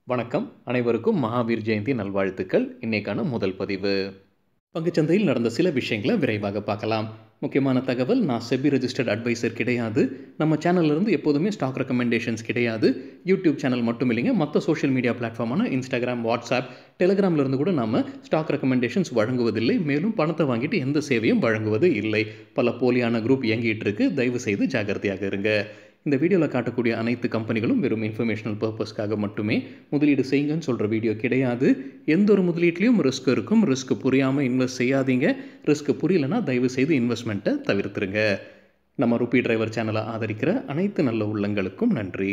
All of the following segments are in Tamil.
வணக்கம் அனைவருக்கும் மகாவீர் ஜெயந்தி நல்வாழ்த்துக்கள் இன்னைக்கான முதல் பதிவு பங்குச்சந்தையில் நடந்த சில விஷயங்களை விரைவாக பார்க்கலாம் முக்கியமான தகவல் நான் செபி ரெஜிஸ்டர்ட் அட்வைசர் கிடையாது நம்ம சேனல்ல இருந்து எப்போதுமே ஸ்டாக் ரெக்கமெண்டேஷன்ஸ் கிடையாது யூடியூப் சேனல் மட்டும் இல்லைங்க மற்ற சோஷியல் மீடியா பிளாட்ஃபார்மான இன்ஸ்டாகிராம் வாட்ஸ்அப் டெலிகிராம்ல இருந்து கூட நம்ம ஸ்டாக் ரெக்கமெண்டேஷன்ஸ் வழங்குவதில்லை மேலும் பணத்தை வாங்கிட்டு எந்த சேவையும் வழங்குவது இல்லை பல போலியான குரூப் இயங்கிட்டு இருக்கு தயவு செய்து ஜாகிரதையாக இருங்க இந்த வீடியோவில் காட்டக்கூடிய அனைத்து கம்பெனிகளும் வெறும் இன்ஃபர்மேஷனல் பர்பஸ்க்காக மட்டுமே முதலீடு செய்யுங்கன்னு சொல்கிற வீடியோ கிடையாது எந்த ஒரு முதலீட்லையும் ரிஸ்க் இருக்கும் ரிஸ்க் புரியாமல் இன்வெஸ்ட் செய்யாதீங்க ரிஸ்க் புரியலனா தயவு செய்து இன்வெஸ்ட்மெண்ட்டை தவிர்த்துருங்க நம்ம ருபி டிரைவர் சேனலை ஆதரிக்கிற அனைத்து நல்ல உள்ளங்களுக்கும் நன்றி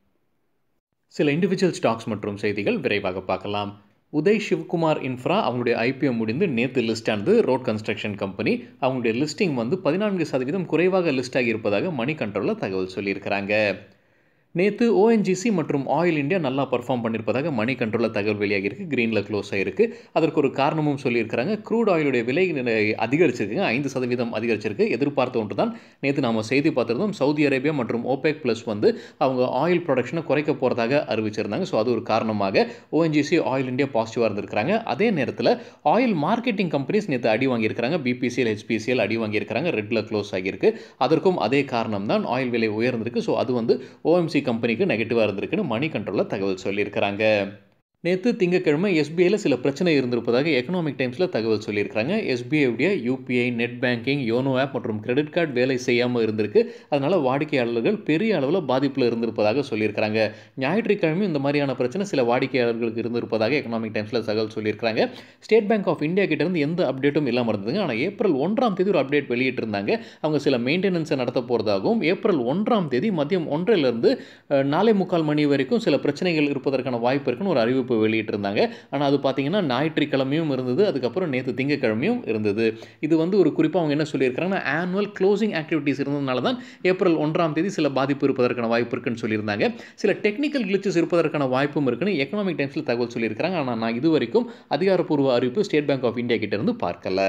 சில இண்டிவிஜுவல் ஸ்டாக்ஸ் மற்றும் செய்திகள் விரைவாக பார்க்கலாம் உதய் சிவகுமார் இன்ஃப்ரா அவங்களுடைய ஐபிஓ முடிந்து நேற்று லிஸ்ட் ஆனது ரோட் கன்ஸ்ட்ரக்ஷன் கம்பெனி அவங்களுடைய லிஸ்டிங் வந்து பதினான்கு சதவீதம் குறைவாக லிஸ்ட் ஆகியிருப்பதாக மணி கண்ட்ரோலில் தகவல் சொல்லியிருக்கிறாங்க நேற்று ஓஎன்ஜிசி மற்றும் ஆயில் இந்தியா நல்லா பர்ஃபார்ம் பண்ணியிருப்பதாக மணி கண்ட்ரோலில் தகவல் வெளியாகிருக்கு க்ரீனில் க்ளோஸ் ஆகிருக்கு அதற்கு ஒரு காரணமும் சொல்லியிருக்கிறாங்க க்ரூட் ஆயிலுடைய விலை அதிகரிச்சிருக்குங்க ஐந்து சதவீதம் அதிகரிச்சிருக்கு எதிர்பார்த்த ஒன்று தான் நேற்று நாம் செய்தி பார்த்துருந்தோம் சவுதி அரேபியா மற்றும் ஓபேக் ப்ளஸ் வந்து அவங்க ஆயில் ப்ரொடக்ஷனை குறைக்க போகிறதாக அறிவிச்சிருந்தாங்க ஸோ அது ஒரு காரணமாக ஓஎன்ஜிசி ஆயில் இந்தியா பாசிட்டிவாக இருந்திருக்கிறாங்க அதே நேரத்தில் ஆயில் மார்க்கெட்டிங் கம்பெனிஸ் நேற்று அடி வாங்கியிருக்கிறாங்க பிபிசிஎல் ஹெச்பிசிஎல் அடி வாங்கியிருக்கிறாங்க ரெட்டில் க்ளோஸ் ஆகியிருக்கு அதற்கும் அதே காரணம் தான் ஆயில் விலை உயர்ந்திருக்கு ஸோ அது வந்து ஓஎம்சி கம்பெனிக்கு நெகட்டிவாக இருந்திருக்குன்னு மணி கண்ட்ரோலில் தகவல் சொல்லியிருக்கிறாங்க நேற்று திங்கக்கிழமை எஸ்பிஐயில் சில பிரச்சனை இருந்திருப்பதாக எக்கனாமிக் டைம்ஸில் தகவல் சொல்லியிருக்காங்க எஸ்பிஐடைய UPI net banking YONO app மற்றும் கிரெடிட் கார்டு வேலை செய்யாமல் இருந்திருக்கு அதனால் வாடிக்கையாளர்கள் பெரிய அளவில் பாதிப்பில் இருந்திருப்பதாக சொல்லியிருக்காங்க ஞாயிற்றுக்கிழமையும் இந்த மாதிரியான பிரச்சனை சில வாடிக்கையாளர்களுக்கு இருந்திருப்பதாக எக்கனாமிக் டைம்ஸில் தகவல் சொல்லியிருக்காங்க ஸ்டேட் பேங்க் ஆஃப் இந்தியா கிட்டேருந்து எந்த அப்டேட்டும் இல்லாமல் இருந்ததுங்க ஆனால் ஏப்ரல் ஒன்றாம் தேதி ஒரு அப்டேட் வெளியிட்டிருந்தாங்க அவங்க சில மெயின்டெனன்ஸை நடத்த போகிறதாகவும் ஏப்ரல் ஒன்றாம் தேதி மதியம் ஒன்றிலிருந்து நாளை முக்கால் மணி வரைக்கும் சில பிரச்சனைகள் இருப்பதற்கான வாய்ப்பு இருக்குன்னு ஒரு அறிவிப்பு அறிவிப்பு வெளியிட்டிருந்தாங்க ஆனால் அது பார்த்தீங்கன்னா ஞாயிற்றுக்கிழமையும் இருந்தது அதுக்கப்புறம் நேற்று திங்கக்கிழமையும் இருந்தது இது வந்து ஒரு குறிப்பாக அவங்க என்ன சொல்லியிருக்காங்கன்னா ஆனுவல் க்ளோசிங் ஆக்டிவிட்டீஸ் இருந்ததுனால தான் ஏப்ரல் ஒன்றாம் தேதி சில பாதிப்பு இருப்பதற்கான வாய்ப்பு இருக்குன்னு சொல்லியிருந்தாங்க சில டெக்னிக்கல் கிளிச்சஸ் இருப்பதற்கான வாய்ப்பும் இருக்குன்னு எக்கனாமிக் டைம்ஸில் தகவல் சொல்லியிருக்காங்க ஆனால் நான் இது வரைக்கும் அதிகாரப்பூர்வ அறிவிப்பு ஸ்டேட் பேங்க் ஆஃப் இந்தியா கிட்டேருந்து பார்க்கல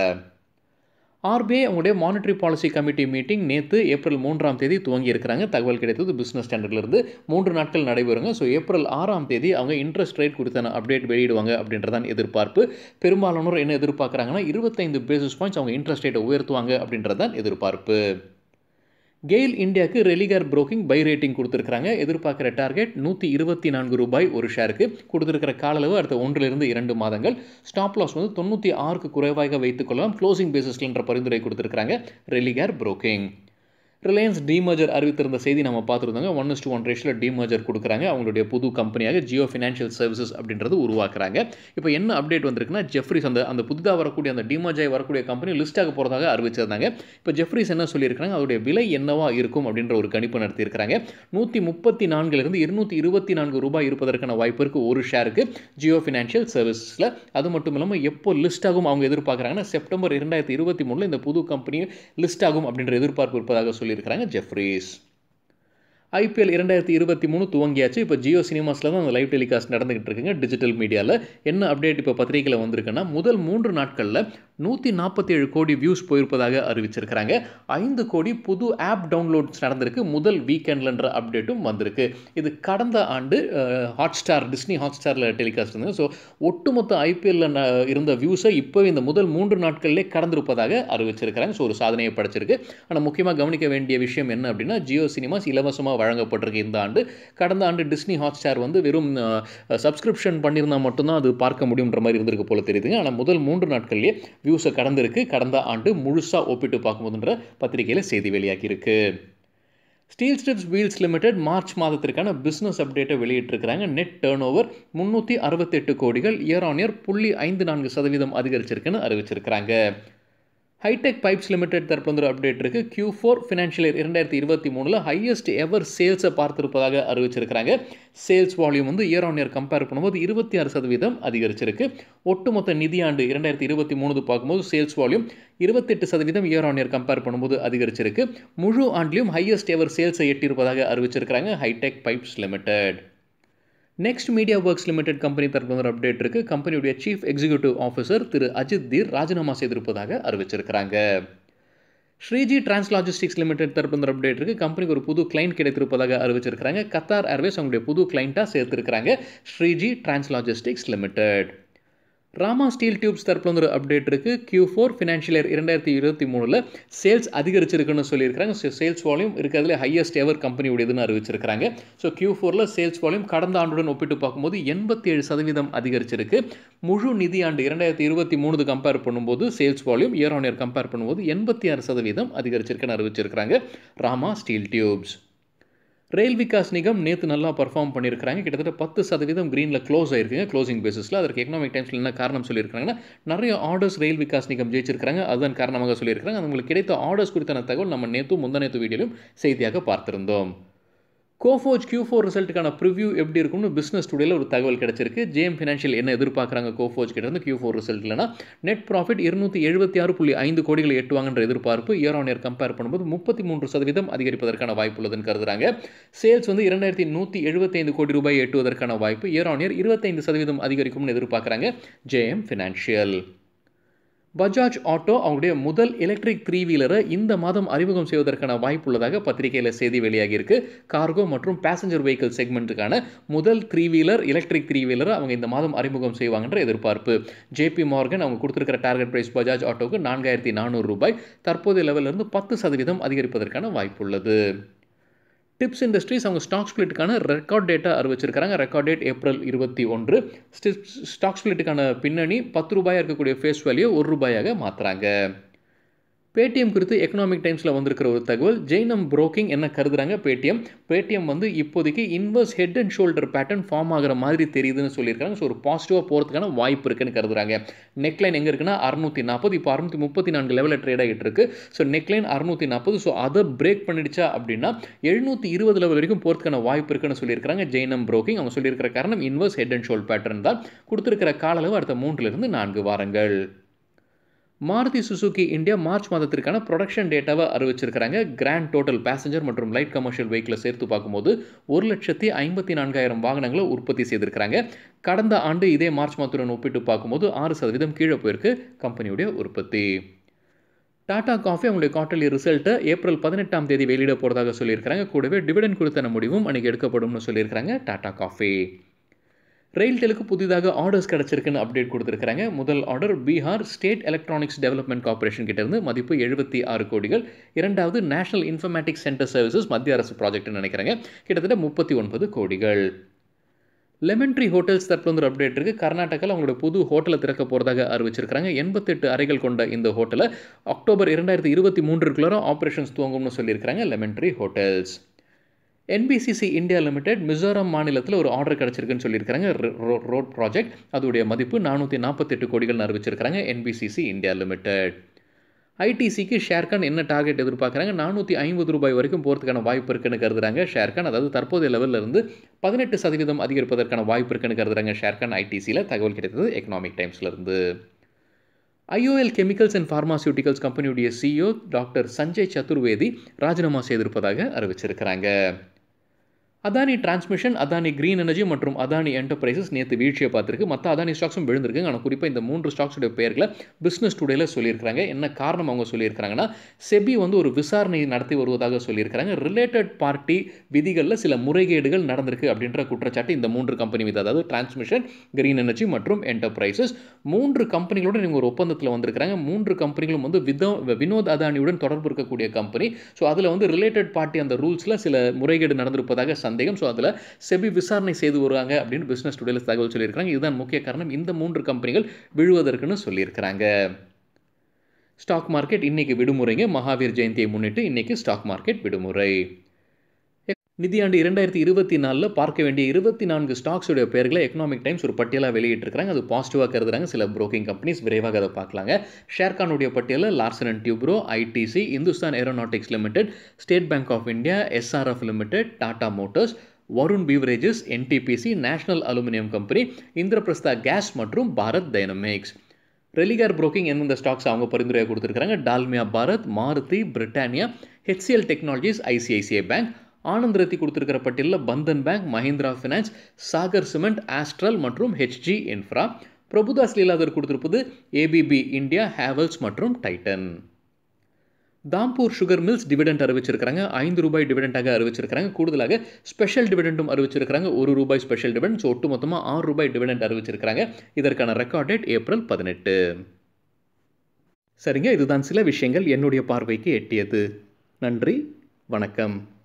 ஆர்பிஐ அவங்களுடைய மானிட்டரி பாலிசி கமிட்டி மீட்டிங் நேற்று ஏப்ரல் மூன்றாம் தேதி துவங்கி இருக்கிறாங்க தகவல் கிடைத்தது பிஸ்னஸ் ஸ்டாண்டர்ட்லேருந்து மூன்று நாட்கள் நடைபெறுங்க ஸோ ஏப்ரல் ஆறாம் தேதி அவங்க இன்ட்ரெஸ்ட் ரேட் குறித்தான அப்டேட் வெளியிடுவாங்க அப்படின்றதான் எதிர்பார்ப்பு பெரும்பாலானோர் என்ன எதிர்பார்க்குறாங்கன்னா இருபத்தைந்து பேசிஸ் பாயிண்ட்ஸ் அவங்க இன்ட்ரெஸ்ட் ரேட்டை உயர்த்துவாங்க அப்படின்றதான் எதிர்பார்ப்பு கெயில் இந்தியாவுக்கு ரெலிகர் புரோக்கிங் பை ரேட்டிங் கொடுத்துருக்காங்க எதிர்பார்க்குற டார்கெட் நூற்றி இருபத்தி நான்கு ரூபாய் ஒரு ஷேருக்கு கொடுத்துருக்கிற கால அளவு அடுத்த ஒன்றிலிருந்து இரண்டு மாதங்கள் ஸ்டாப் லாஸ் வந்து தொண்ணூற்றி ஆறுக்கு குறைவாக வைத்துக்கொள்ளலாம் க்ளோசிங் பேசிஸ்ன்ற பரிந்துரை கொடுத்துருக்காங்க ரெலிகர் புரோக்கிங் ரிலையன்ஸ் டிமர்ஜர் அறிவித்திருந்த செய்தி நம்ம பார்த்துருந்தாங்க ஒன் இஸ் டூ ஒன் ரேஷில் டிமர்ஜர் கொடுக்குறாங்க அவங்களுடைய புது கம்பெனியாக ஜியோ ஃபினான்ஷியல் சர்வீசஸ் அப்படின்றது உருவாக்குறாங்க இப்போ என்ன அப்டேட் வந்திருக்குன்னா ஜெஃப்ரிஸ் அந்த அந்த புதிதாக வரக்கூடிய அந்த டிமர்ஜாய் வரக்கூடிய கம்பெனி லிஸ்ட் ஆக போகிறதாக அறிவிச்சிருந்தாங்க இப்போ ஜெஃப்ரிஸ் என்ன சொல்லியிருக்காங்க அதோடைய விலை என்னவா இருக்கும் அப்படின்ற ஒரு கணிப்பு நடத்தியிருக்கிறாங்க நூற்றி முப்பத்தி நான்குலேருந்து இருநூற்றி இருபத்தி நான்கு ரூபாய் இருப்பதற்கான வாய்ப்பு இருக்குது ஒரு ஷேருக்கு ஜியோ ஃபினான்ஷியல் சர்வீஸில் அது மட்டும் இல்லாமல் எப்போ லிஸ்ட் ஆகும் அவங்க எதிர்பார்க்குறாங்கன்னா செப்டம்பர் இரண்டாயிரத்தி இருபத்தி மூணில் இந்த புது கம்பெனி லிஸ்ட் ஆகும் அப்படின்ற எதிர்பார்ப்பு இருப்பதாக சொல்லி சொல்லியிருக்கிறாங்க ஜெஃப்ரீஸ் ஐபிஎல் இரண்டாயிரத்தி இருபத்தி மூணு துவங்கியாச்சு இப்போ ஜியோ சினிமாஸில் தான் அந்த லைவ் டெலிகாஸ்ட் நடந்துகிட்டு இருக்குங்க டிஜிட்டல் மீடியாவில் என்ன அப்டேட் இப்போ பத்திரிகையில் வந்திருக்குன்னா முதல் மூன்று நாட்களில் நூற்றி நாற்பத்தி ஏழு கோடி வியூஸ் போயிருப்பதாக அறிவிச்சிருக்கிறாங்க ஐந்து கோடி புது ஆப் டவுன்லோட்ஸ் நடந்திருக்கு முதல் வீக்கெண்ட்லன்ற அப்டேட்டும் வந்திருக்கு இது கடந்த ஆண்டு ஹாட் ஸ்டார் டிஸ்னி ஹாட் ஸ்டாரில் டெலிகாஸ்ட் இருந்தது ஸோ ஒட்டுமொத்த ஐபிஎல்லில் இருந்த வியூஸை இப்போ இந்த முதல் மூன்று நாட்களிலே கடந்திருப்பதாக அறிவிச்சிருக்கிறாங்க ஸோ ஒரு சாதனையை படைச்சிருக்கு ஆனால் முக்கியமாக கவனிக்க வேண்டிய விஷயம் என்ன அப்படின்னா ஜியோ சினிமாஸ் இலவசமாக வழங்கப்பட்டிருக்கு இந்த ஆண்டு கடந்த ஆண்டு டிஸ்னி ஹாட் ஸ்டார் வந்து வெறும் சப்ஸ்கிரிப்ஷன் பண்ணியிருந்தால் மட்டும்தான் அது பார்க்க முடியுன்ற மாதிரி இருந்திருக்கு போல தெரியுதுங்க ஆனால் முதல் மூன்று நாட்கள்லேயே வியூஸை கடந்திருக்கு கடந்த ஆண்டு முழுசாக ஒப்பிட்டு பார்க்கும்போதுன்ற பத்திரிகையில் செய்தி வெளியாகியிருக்கு steel strips wheels limited March மாதத்திற்கான பிஸ்னஸ் அப்டேட்டை வெளியிட்டிருக்கிறாங்க நெட் டேர்ன் ஓவர் முந்நூற்றி அறுபத்தெட்டு கோடிகள் இயர் ஆன் இயர் புள்ளி ஐந்து நான்கு சதவீதம் அதிகரிச்சிருக்குன்னு அறிவிச்சிருக்கிறாங்க ஹைடெக் பைப்ஸ் லிமிடெட் தரப்பு வந்து அப்டேட் இருக்குது கியூ ஃபோர் ஃபினான்ஷியல் இயர் இரண்டாயிரத்தி இருபத்தி மூணில் ஹையஸ்ட் எவர் சேல்ஸை பார்த்துருப்பதாக அறிவிச்சிருக்கிறாங்க சேல்ஸ் வால்யூம் வந்து இயர் ஆன் இயர் கம்பேர் பண்ணும்போது இருபத்தி ஆறு சதவீதம் அதிகரிச்சிருக்கு ஒட்டுமொத்த நிதியாண்டு இரண்டாயிரத்தி இருபத்தி மூணு பார்க்கும்போது சேல்ஸ் வால்யூம் இருபத்தெட்டு சதவீதம் இயர் ஆன் இயர் கம்பேர் பண்ணும்போது அதிகரிச்சிருக்கு முழு ஆண்டிலும் ஹையஸ்ட் எவர் சேல்ஸை எட்டியிருப்பதாக அறிவிச்சிருக்கிறாங்க Hi-Tech pipes limited next media works limited company தரப்பு ஒரு அப்டேட் இருக்குது கம்பெனியுடைய சீஃப் எக்ஸிக்யூட்டிவ் ஆஃபீஸர் திரு அஜித் தீர் ராஜினாமா செய்திருப்பதாக அறிவிச்சிருக்கிறாங்க ஸ்ரீஜி டிரான்ஸ் லாஜிஸ்டிக்ஸ் லிமிடெட் தரப்பு இந்த அப்டேட் இருக்குது கம்பெனிக்கு ஒரு புது கிளைண்ட் கிடைத்திருப்பதாக அறிவிச்சிருக்காங்க கத்தார் ஏர்வேஸ் அவங்களுடைய புது கிளைண்ட்டாக சேர்த்துருக்காங்க Shreeji trans logistics limited Rama steel tubes தரப்புல வந்து ஒரு அப்டேட் இருக்குது கியூ ஃபோர் ஃபினான்ஷியல் இயர் இரண்டாயிரத்தி இருபத்தி மூணில் சேல்ஸ் அதிகரிச்சிருக்குன்னு சொல்லியிருக்காங்க ஸோ சேல்ஸ் வால்யூம் இருக்கிறதுல ஹையஸ்ட் எவர் கம்பெனியுடையதுன்னு அறிவிச்சிருக்காங்க ஸோ கியூ ஃபோரில் சேல்ஸ் வால்யூம் கடந்த ஆண்டுடன் ஒப்பிட்டு பார்க்கும்போது எண்பத்தி ஏழு சதவீதம் அதிகரிச்சிருக்கு முழு நிதியாண்டு இரண்டாயிரத்தி இருபத்தி மூணு கம்பேர் பண்ணும்போது sales volume year on year compare பண்ணும்போது எண்பத்தி ஆறு சதவீதம் அதிகரிச்சிருக்குன்னு அறிவிச்சிருக்காங்க Rama steel tubes rail Vikas Nigam நேற்று நல்லா பர்ஃபார்ம் பண்ணியிருக்காங்க கிட்டத்தட்ட பத்து சதவீதம் க்ரீனில் க்ளோஸ் ஆயிருக்குங்க க்ளோசிங் பேசிஸில் அதற்கு எக்கனாமிக் டைம்ஸில் என்ன காரணம் சொல்லியிருக்காங்கன்னா நிறைய ஆர்டர்ஸ் ரயில் விகாஸ் நிகம் ஜெயிச்சிருக்காங்க அதுதான் காரணமாக சொல்லியிருக்காங்க அது உங்களுக்கு கிடைத்த ஆர்டர்ஸ் குறித்தான தகவல் நம்ம நேற்று முந்தநேற்று வீடியோலையும் செய்தியாக பார்த்திருந்தோம் கோஃபோஜ் கியூ ஃபோர் ரிசல்ட்டுக்கான ப்ரிவ்யூ எப்படி இருக்கும்னு பிஸ்னஸ் டுடேல ஒரு தகவல் கிடச்சிருக்கு ஜேஎம் ஃபினான்ஷியல் என்ன எதிர்பார்க்குறாங்க கோஃபோஜ் கிட்ட இருந்து கியூ ஃபோர் ரிசல்ட் இல்லைனா நெட் ப்ராஃபிட் இருநூற்றி எழுபத்தி ஆறு புள்ளி ஐந்து கோடிகளை எட்டுவாங்கன்ற எதிர்பார்ப்பு இயர் ஆன் இயர் கம்பேர் பண்ணும்போது முப்பத்தி மூன்று சதவீதம் அதிகரிப்பதற்கான வாய்ப்பு உள்ளதுன்னு கருதுறாங்க சேல்ஸ் வந்து இரண்டாயிரத்தி நூற்றி எழுபத்தைந்து கோடி ரூபாய் எட்டுவதற்கான வாய்ப்பு இயர் ஆன் இயர் இருபத்தைந்து சதவீதம் அதிகரிக்கும்னு எதிர்பார்க்குறாங்க ஜேஎம் ஃபினான்ஷியல் பஜாஜ் ஆட்டோ அவங்களுடைய முதல் எலக்ட்ரிக் த்ரீ வீலரை இந்த மாதம் அறிமுகம் செய்வதற்கான வாய்ப்பு உள்ளதாக பத்திரிகையில் செய்தி வெளியாகியிருக்கு கார்கோ மற்றும் பேசஞ்சர் வெஹிக்கிள் செக்மெண்ட்டுக்கான முதல் த்ரீ வீலர் எலக்ட்ரிக் த்ரீ வீலரை அவங்க இந்த மாதம் அறிமுகம் செய்வாங்கன்ற எதிர்பார்ப்பு ஜேபி மார்கன் அவங்க கொடுத்துருக்கிற டார்கெட் பிரைஸ் பஜாஜ் ஆட்டோவுக்கு நான்காயிரத்தி நானூறு ரூபாய் தற்போதைய லெவலிருந்து பத்து சதவீதம் அதிகரிப்பதற்கான வாய்ப்பு உள்ளது டிப்ஸ் இண்டஸ்ட்ரீஸ் அவங்க ஸ்டாக் ஸ்பிளிட்டுக்கான ரெக்கார்ட் டேட்டா அறிவிச்சிருக்காங்க ரெக்கார்ட் டேட் ஏப்ரல் இருபத்தி ஒன்று ஸ்டாக் ஸ்பிளிட்டுக்கான பின்னணி பத்து ரூபாயாக இருக்கக்கூடிய ஃபேஸ் வேல்யூ ஒரு ரூபாயாக மாற்றுறாங்க பேடிஎம் குறித்து எக்கனாமிக் டைம்ஸில் வந்திருக்கிற ஒரு தகவல் ஜெயினம் புரோக்கிங் என்ன கருதுறாங்க பேடிஎம் பேடிஎம் வந்து இப்போதைக்கு inverse head and shoulder pattern form ஆகிற மாதிரி தெரியுதுன்னு சொல்லியிருக்காங்க ஸோ ஒரு பாசிட்டிவாக போகிறதுக்கான வாய்ப்பு இருக்குன்னு கருதுறாங்க நெக்லைன் எங்கே இருக்குன்னா அறுநூற்றி நாற்பது இப்போ அறுநூற்றி முப்பத்தி நான்கு லெவலில் ட்ரேட் ஆகிட்டு இருக்கு ஸோ நெக்லைன் அறுநூற்றி நாற்பது ஸோ அதை பிரேக் பண்ணிடுச்சா அப்படின்னா எழுநூற்றி இருபது லெவல் வரைக்கும் போகிறதுக்கான வாய்ப்பு இருக்குன்னு சொல்லியிருக்காங்க ஜெயினம் புரோக்கிங் அவங்க சொல்லியிருக்கிற காரணம் inverse head and shoulder pattern தான் கொடுத்துருக்கிற கால அளவு அடுத்த மூன்றிலிருந்து நான்கு வாரங்கள் மாருதி சுசுகி இந்தியா மார்ச் மாதத்திற்கான ப்ரொடக்ஷன் டேட்டாவை அறிவிச்சிருக்கிறாங்க கிராண்ட் டோட்டல் பேசஞ்சர் மற்றும் லைட் கமர்ஷியல் வெஹிக்கிளை சேர்த்து பார்க்கும்போது ஒரு லட்சத்தி ஐம்பத்தி நான்காயிரம் வாகனங்களை உற்பத்தி செய்திருக்கிறாங்க கடந்த ஆண்டு இதே மார்ச் மாதத்துடன் ஒப்பிட்டு பார்க்கும்போது ஆறு சதவீதம் கீழே போயிருக்கு கம்பெனியுடைய உற்பத்தி டாடா காஃபி அவங்களுடைய குவார்டர்லி ரிசல்ட்டை ஏப்ரல் பதினெட்டாம் தேதி வெளியிட போகிறதாக சொல்லியிருக்கிறாங்க கூடவே டிவிடன் கொடுத்தன முடிவும் அன்றைக்கி எடுக்கப்படும்னு சொல்லியிருக்கிறாங்க டாடா காஃபி ரெயில்டெலுக்கு புதிதாக ஆர்டர்ஸ் கிடச்சிருக்குன்னு அப்டேட் கொடுத்துருக்காங்க முதல் order Bihar state electronics development corporation கிட்டேருந்து மதிப்பு எழுபத்தி ஆறு கோடிகள் இரண்டாவது நேஷனல் இன்ஃபர்மேட்டிக்ஸ் சென்டர் சர்வீசஸ் மத்திய அரசு ப்ராஜெக்ட்னு நினைக்கிறாங்க கிட்டத்தட்ட முப்பத்தி ஒன்பது கோடிகள் லெமன் ட்ரீ ஹோட்டல்ஸ் தரப்புல வந்து ஒரு அப்டேட் இருக்குது கர்நாடகாவில் அவங்களோட புது ஹோட்டலை திறக்க போகிறதாக அறிவிச்சிருக்காங்க எண்பத்தெட்டு அறைகள் கொண்ட இந்த ஹோட்டலை அக்டோபர் இரண்டாயிரத்தி இருபத்தி மூன்றுக்குள்ளார ஆப்ரேஷன்ஸ் துவங்கும்னு சொல்லியிருக்காங்க lemon tree hotels NBCC India limited Mizoram மாநிலத்தில் ஒரு ஆர்டர் கிடச்சிருக்குன்னு சொல்லியிருக்காங்க ரோட் ப்ராஜெக்ட் அதோடைய மதிப்பு நானூற்றி நாற்பத்தெட்டு கோடிகள் அறிவிச்சிருக்காங்க என்பிசிசி இந்தியா லிமிடெட் ஐடிசிக்கு ஷேர்கான் என்ன டார்கெட் எதிர்பார்க்குறாங்க நானூற்றி ஐம்பது ரூபாய் வரைக்கும் போகிறதுக்கான வாய்ப்பு இருக்குன்னு கருதுறாங்க ஷேர்கான் அதாவது தற்போதைய லெவலில் இருந்து பதினெட்டு சதவீதம் அதிகரிப்பதற்கான வாய்ப்பு இருக்குன்னு கருதுறாங்க ஷேர்கான் ஐடிசியில் தகவல் கிடைத்தது எக்கனாமிக் டைம்ஸ்லேருந்து ஐஓஎல் கெமிக்கல்ஸ் அண்ட் ஃபார்மாசியூட்டிக்கல்ஸ் கம்பெனியுடைய சிஇஓ டாக்டர் சஞ்சய் சதுர்வேதி ராஜினாமா செய்திருப்பதாக அறிவிச்சிருக்கிறாங்க Adani transmission Adani green energy மற்றும் அதானி என்டர்பிரைசஸ் நேற்று வீழ்ச்சியை பார்த்துருக்கு மற்ற அதானி ஸ்டாக்ஸும் விழுந்திருக்குங்க ஆனால் குறிப்பாக இந்த மூன்று ஸ்டாக்ஸுடைய பெயர்களை பிஸ்னஸ் டுடேல சொல்லியிருக்காங்க என்ன காரணம் அவங்க சொல்லியிருக்காங்கன்னா செபி வந்து ஒரு விசாரணை நடத்தி வருவதாக சொல்லியிருக்காங்க ரிலேட்டட் பார்ட்டி விதிகளில் சில முறைகேடுகள் நடந்திருக்கு அப்படின்ற குற்றச்சாட்டு இந்த மூன்று கம்பெனி மீது அதாவது டிரான்ஸ்மிஷன் கிரீன் எனர்ஜி மற்றும் என்டர்பிரைசஸ் மூன்று கம்பெனிகளுடன் இவங்க ஒரு ஒப்பந்தத்தில் வந்திருக்கிறாங்க மூன்று கம்பெனிகளும் வந்து விதோ வினோத் அதானியுடன் தொடர்பு இருக்கக்கூடிய கம்பெனி ஸோ அதில் வந்து ரிலேட்டட் பார்ட்டி அந்த ரூல்ஸில் சில முறைகேடு நடந்திருப்பதாக சந்தேகம் ஸோ அதில் செபி விசாரணை செய்து வருவாங்க அப்படின்னு பிஸ்னஸ் டுடேல தகவல் சொல்லியிருக்காங்க இதுதான் முக்கிய காரணம் இந்த மூன்று கம்பெனிகள் விழுவதற்குன்னு சொல்லியிருக்கிறாங்க ஸ்டாக் மார்க்கெட் இன்னைக்கு விடுமுறைங்க மகாவீர் ஜெயந்தியை முன்னிட்டு இன்னைக்கு ஸ்டாக் மார்க்கெட் விடுமுறை நிதியாண்டு இரண்டாயிரத்தி இருபத்தி நாலில் பார்க்க வேண்டிய இருபத்தி நான்கு ஸ்டாக்ஸுடைய பெயர்களை எக்கனாமிக் டைம்ஸ் ஒரு பட்டியலாக வெளியிட்டிருக்காங்க அது பாசிட்டிவாக கருதுறாங்க சில புரோக்கிங் கம்பெனிஸ் விரைவாக அதை பார்க்கலாங்க ஷேர்கானுடைய பட்டியலில் Larsen and Toubro ITC Hindustan aeronautics limited state bank of India SRF limited Tata motors Varun beverages NTPC national aluminium company Indraprastha gas மற்றும் பாரத் டைனமிக்ஸ் ரெலிகார் புரோக்கிங் எந்தெந்த ஸ்டாக்ஸ் அவங்க பரிந்துரையாக கொடுத்துருக்காங்க Dalmia Bharat Maruti Britannia HCL technologies ICICI bank Anand Rathi கொடுத்துருக்கிற பட்டியலில் Bandhan bank Mahindra finance Sagar cement Astral மற்றும் ஹெச்ஜி இன்ஃப்ரா பிரபுதாஸ் லீலாதர் கொடுத்திருப்பது ஏபிபி இந்தியா ஹேவல்ஸ் மற்றும் Titan Dhampur sugar mills dividend அறிவிச்சிருக்காங்க ஐந்து ரூபாய் டிவிடெண்டாக அறிவிச்சிருக்காங்க கூடுதலாக ஸ்பெஷல் டிவிடெண்டும் அறிவிச்சிருக்காங்க ஒரு ரூபாய் ஸ்பெஷல் டிவிடெண்ட் ஸோ ஒட்டு மொத்தமாக ஆறு ரூபாய் டிவிடெண்ட் அறிவிச்சிருக்காங்க இதற்கான ரெக்கார்ட் டேட் ஏப்ரல் பதினெட்டு சரிங்க இதுதான் சில விஷயங்கள் என்னுடைய பார்வைக்கு எட்டியது நன்றி வணக்கம்